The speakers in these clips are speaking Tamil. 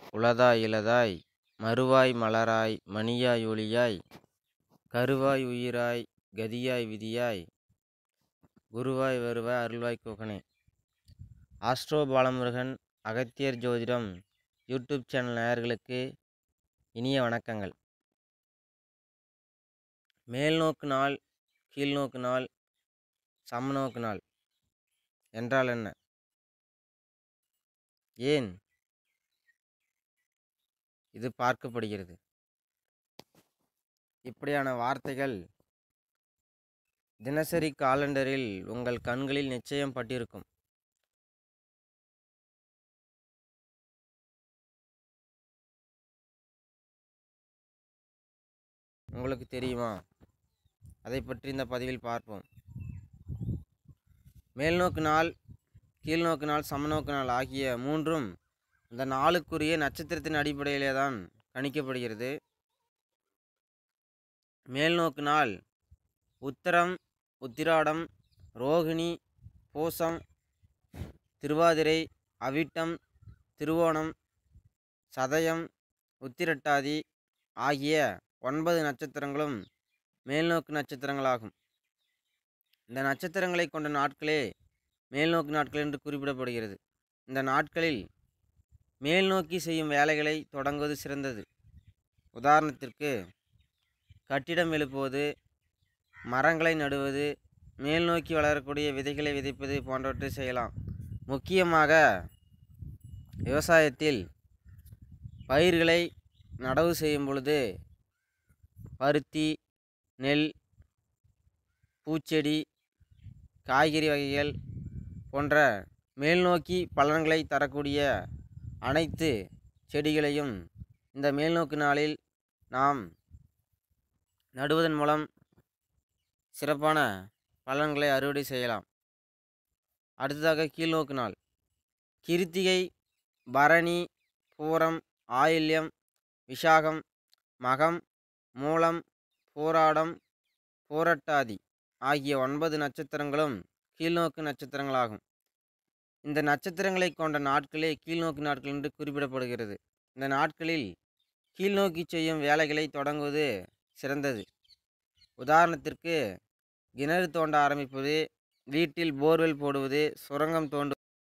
உளதாய் இளதாய் மறுவாய் மலராய் மணியாய் ஒளியாய் கருவாய் உயிராய் கதியாய் விதியாய் குருவாய் வருவாய் அருள்வாய் குகனே ஆஸ்ட்ரோ பாலமுருகன் அகத்தியர் ஜோதிடம் யூடியூப் சேனல் நேயர்களுக்கு இனிய வணக்கங்கள் மேல்நோக்கு நாள் கீழ்நோக்கு நாள் சமநோக்கு நாள் என்றால் என்ன ஏன் இது பார்க்கப்படுகிறது இப்படியான வார்த்தைகள் தினசரி காலண்டரில் உங்கள் கண்களில் நிச்சயம் பட்டிருக்கும் உங்களுக்கு தெரியுமா அதை பற்றி இந்த பதிவில் பார்ப்போம் மேல்நோக்கு நாள் கீழ்நோக்கு நாள் சமநோக்கு நாள் ஆகிய மூன்றும் இந்த நாளுக்குரிய நட்சத்திரத்தின் அடிப்படையிலே தான் கணிக்கப்படுகிறது மேல்நோக்கு நாள் உத்தரம் உத்திராடம் ரோகிணி பூசம் திருவாதிரை அவிட்டம் திருவோணம் சதயம் உத்திரட்டாதி ஆகிய ஒன்பது நட்சத்திரங்களும் மேல்நோக்கு நட்சத்திரங்களாகும் இந்த நட்சத்திரங்களை கொண்ட நாட்களே மேல்நோக்கு நாட்கள் என்று குறிப்பிடப்படுகிறது இந்த நாட்களில் மேல்நோக்கி செய்யும் வேலைகளை தொடங்குவது சிறந்தது உதாரணத்திற்கு கட்டிடம் எழுப்புவது மரங்களை நடுவது மேல்நோக்கி வளரக்கூடிய விதைகளை விதைப்பது போன்றவற்றை செய்யலாம் முக்கியமாக விவசாயத்தில் பயிர்களை நடவு செய்யும் பொழுது பருத்தி நெல் பூச்செடி காய்கறி வகைகள் போன்ற மேல்நோக்கி பலன்களை தரக்கூடிய அனைத்து செடிகளையும் இந்த மேல்நோக்கு நாளில் நாம் நடுவதன் மூலம் சிறப்பான பலன்களை அறுவடை செய்யலாம் அடுத்ததாக கீழ்நோக்கு நாள் கிருத்திகை பரணி பூரம் ஆயில்யம் விஷாகம் மகம் மூலம் பூராடம் பூரட்டாதி ஆகிய ஒன்பது நட்சத்திரங்களும் கீழ்நோக்கு நட்சத்திரங்களாகும் இந்த நட்சத்திரங்களை கொண்ட நாட்களே கீழ்நோக்கு நாட்கள் என்று குறிப்பிடப்படுகிறது இந்த நாட்களில் கீழ்நோக்கி செய்யும் வேலைகளை தொடங்குவது சிறந்தது உதாரணத்திற்கு கிணறு தோண்ட ஆரம்பிப்பது வீட்டில் போர்வெல் போடுவது சுரங்கம் தோண்டு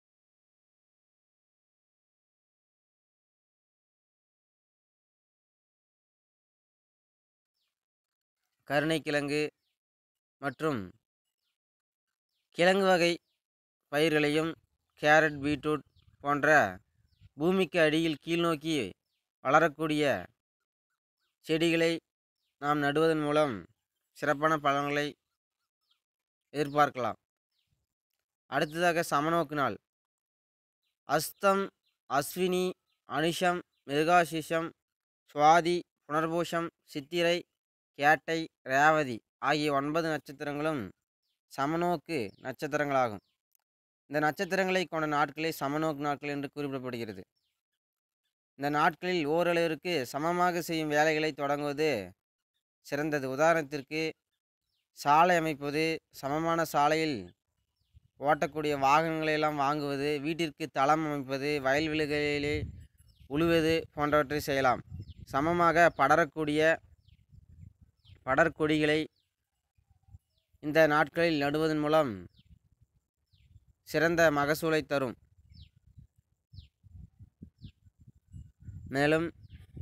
கருணைக்கிழங்கு மற்றும் கிழங்கு வகை பயிர்களையும் கேரட் பீட்ரூட் போன்ற பூமிக்கு அடியில் கீழ்நோக்கி வளரக்கூடிய செடிகளை நாம் நடுவதன் மூலம் சிறப்பான பலன்களை எதிர்பார்க்கலாம் அடுத்ததாக சமநோக்கு நாள் அஸ்தம் அஸ்வினி அனுஷம் மிருகாசிஷம் சுவாதி புனர்பூஷம் சித்திரை கேட்டை ரேவதி ஆகிய ஒன்பது நட்சத்திரங்களும் சமநோக்கு நட்சத்திரங்களாகும் இந்த நட்சத்திரங்களை கொண்ட நாட்களே சமநோக்கு நாட்கள் என்று குறிப்பிடப்படுகிறது இந்த நாட்களில் ஓரளவிற்கு சமமாக செய்யும் வேலைகளை தொடங்குவது சிறந்தது உதாரணத்திற்கு சாலை அமைப்பது சமமான சாலையில் ஓட்டக்கூடிய வாகனங்களை எல்லாம் வாங்குவது வீட்டிற்கு தளம் அமைப்பது வயல்வெளிகளிலே உழுவது போன்றவற்றை செய்யலாம் சமமாக படரக்கூடிய படர்கொடிகளை இந்த நாட்களில் நடுவதன் மூலம் சிறந்த மகசூலை தரும் மேலும்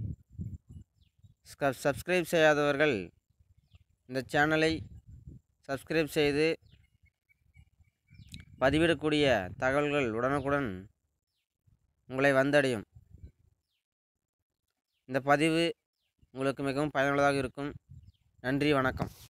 சப்ஸ்கிரைப் செய்யாதவர்கள் இந்த சேனலை சப்ஸ்கிரைப் செய்து பதிவிடக்கூடிய தகவல்கள் உடனுக்குடன் உங்களை வந்தடையும் இந்த பதிவு உங்களுக்கு மிகவும் பயனுள்ளதாக இருக்கும் நன்றி வணக்கம்